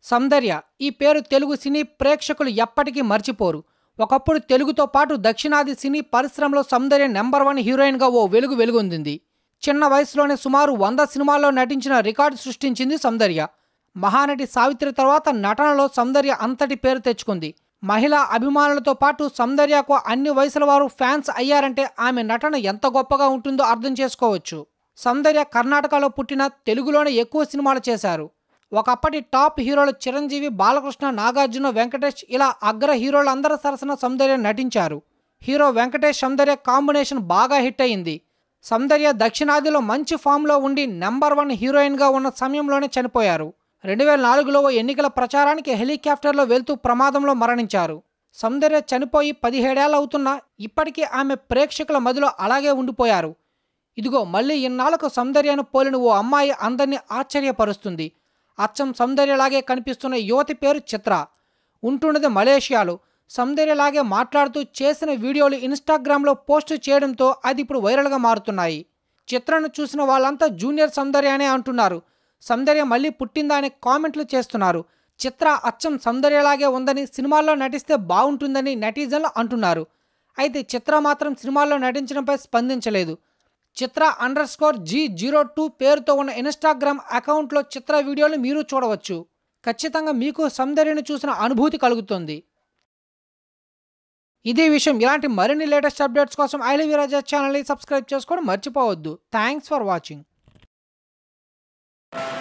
సౌందర్య ఈ పేరు తెలుగు సినీ ప్రేక్షకులు ఎప్పటికీ మర్చిపోరు ఒకప్పుడు తెలుగుతో పాటు దక్షిణాది సినీ పరిశ్రమలో సౌందర్య నెంబర్ వన్ హీరోయిన్గా ఓ వెలుగు వెలుగొందింది చిన్న వయసులోనే సుమారు వంద సినిమాల్లో నటించిన రికార్డు సృష్టించింది సౌందర్య మహానటి సావిత్రి తర్వాత నటనలో సౌందర్య అంతటి పేరు తెచ్చుకుంది మహిళా అభిమానులతో పాటు సౌందర్యకు అన్ని వయసుల వారు ఫ్యాన్స్ అయ్యారంటే ఆమె నటన ఎంత గొప్పగా ఉంటుందో అర్థం చేసుకోవచ్చు సౌందర్య కర్ణాటకలో పుట్టిన తెలుగులోనే ఎక్కువ సినిమాలు చేశారు ఒకప్పటి టాప్ హీరోలు చిరంజీవి బాలకృష్ణ నాగార్జున వెంకటేష్ ఇలా అగ్ర హీరోలు అందరి సరసన సౌందర్య నటించారు హీరో వెంకటేష్ సౌందర్య కాంబినేషన్ బాగా హిట్ అయింది సౌందర్య దక్షిణాదిలో మంచి ఫామ్లో ఉండి నెంబర్ వన్ హీరోయిన్గా ఉన్న సమయంలోనే చనిపోయారు రెండు వేల నాలుగులో ఓ ఎన్నికల ప్రచారానికి హెలికాప్టర్లో వెళ్తూ ప్రమాదంలో మరణించారు సౌందర్య చనిపోయి పదిహేడేళ్ళు అవుతున్నా ఇప్పటికీ ఆమె ప్రేక్షకుల మదిలో అలాగే ఉండిపోయారు ఇదిగో మళ్ళీ ఇన్నాళ్లకు సౌందర్యను పోలిన ఓ అమ్మాయి అందరినీ ఆశ్చర్యపరుస్తుంది అచ్చం సౌందర్యలాగే కనిపిస్తున్న యువతి పేరు చిత్ర ఉంటున్నది మలేషియాలో సౌందర్యలాగే మాట్లాడుతూ చేసిన వీడియోలు ఇన్స్టాగ్రామ్లో పోస్ట్ చేయడంతో అది ఇప్పుడు వైరల్గా మారుతున్నాయి చిత్రను చూసిన వాళ్ళంతా జూనియర్ సౌందర్య అనే అంటున్నారు సౌందర్య మళ్ళీ పుట్టిందా అని కామెంట్లు చేస్తున్నారు చిత్ర అచ్చం సౌందర్యలాగే ఉందని సినిమాల్లో నటిస్తే బాగుంటుందని నెటిజన్లు అంటున్నారు అయితే చిత్ర మాత్రం సినిమాల్లో నటించడంపై స్పందించలేదు Chitra underscore G zero two పేరుతో ఉన్న ఇన్స్టాగ్రామ్ అకౌంట్లో చిత్ర వీడియోలు మీరు చూడవచ్చు ఖచ్చితంగా మీకు సౌందర్యను చూసిన అనుభూతి కలుగుతుంది ఇదే విషయం ఇలాంటి మరిన్ని లేటెస్ట్ అప్డేట్స్ కోసం ఐ లివ్ రాజా ఛానల్ని సబ్స్క్రైబ్ చేసుకోవడం మర్చిపోవద్దు థ్యాంక్స్ ఫర్ వాచింగ్